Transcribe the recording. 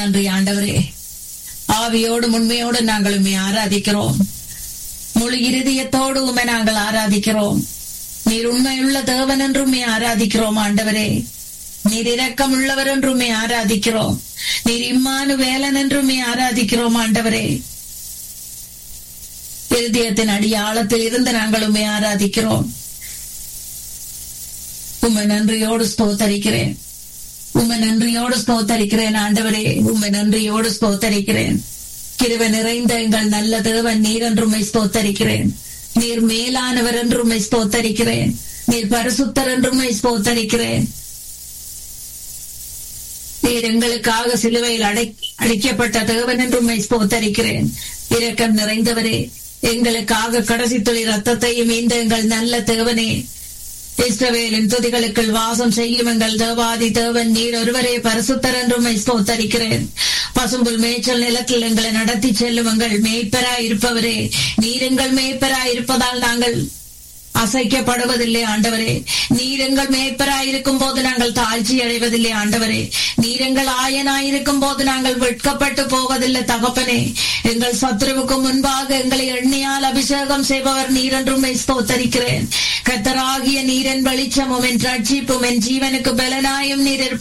நன்றி ஆண்டவரே ஆவியோடு உண்மையோடு நாங்கள் உண்மை ஆராதிக்கிறோம் முழு இருதயத்தோடு உண்மை நாங்கள் ஆராதிக்கிறோம் நீர் உண்மையுள்ள தேவன் என்று உண்மை ஆராதிக்கிறோம் ஆண்டவரே நீர் இரக்கம் உள்ளவர் என்று உண்மை ஆராதிக்கிறோம் நீர் இம்மானு வேலன் என்று உண்மை ஆராதிக்கிறோம் ஆண்டவரே இருதயத்தின் அடியாளத்தில் இருந்து நாங்கள் உண்மை ஆராதிக்கிறோம் உண்மை நன்றியோடு ஸ்தோத்தரிக்கிறேன் உண்மை நன்றியோடு ஸ்தோத்தரிக்கிறேன் ஆண்டவரே உண்மை நன்றியோடு ஸ்தோத்தரிக்கிறேன் கிருவ நிறைந்த எங்கள் நல்ல தேவன் நீர் என்றுமை ஸ்தோத்தரிக்கிறேன் நீர் மேலானவர் என்றுமை ஸ்தோத்தரிக்கிறேன் நீர் பரிசுத்தர் என்றுமை ஸ்தோத்தரிக்கிறேன் நீர் எங்களுக்காக சிலுவையில் அடை அடிக்கப்பட்ட தேவன் என்றுமை ஸ்தோத்தரிக்கிறேன் இரக்கம் நிறைந்தவரே எங்களுக்காக கடைசி துளி ரத்தத்தையும் இந்த எங்கள் நல்ல தேவனே இஸ்ரவேலின் துதிகளுக்குள் வாசம் செய்யும் எங்கள் தேவாதி தேவன் நீர் ஒருவரே பரிசுத்தர் என்றும் ஸ்தோத்தரிக்கிறேன் பசும்புல் மேய்ச்சல் நிலத்தில் எங்களை நடத்தி செல்லும் எங்கள் மேய்ப்பராய் இருப்பவரே நீர் எங்கள் மேய்ப்பராய் இருப்பதால் நாங்கள் அசைக்கப்படுவதில்லை ஆண்டவரே நீர் எங்கள் மேய்ப்பராய் இருக்கும் போது நாங்கள் தாழ்ச்சி அடைவதில்லை ஆண்டவரே நீர் எங்கள் ஆயனாய் இருக்கும் போது நாங்கள் வெட்கப்பட்டு போவதில்லை தகப்பனே எங்கள் சத்ருவுக்கு முன்பாக எங்களை எண்ணியால் அபிஷேகம் செய்பவர் நீர் என்றும் ஸ்தோத்தரிக்கிறேன் கத்தராகிய நீரின் வெளிச்சமும் என் ரட்சிப்பும் என் ஜீவனுக்கு பலனாயும் நீர் இருப்ப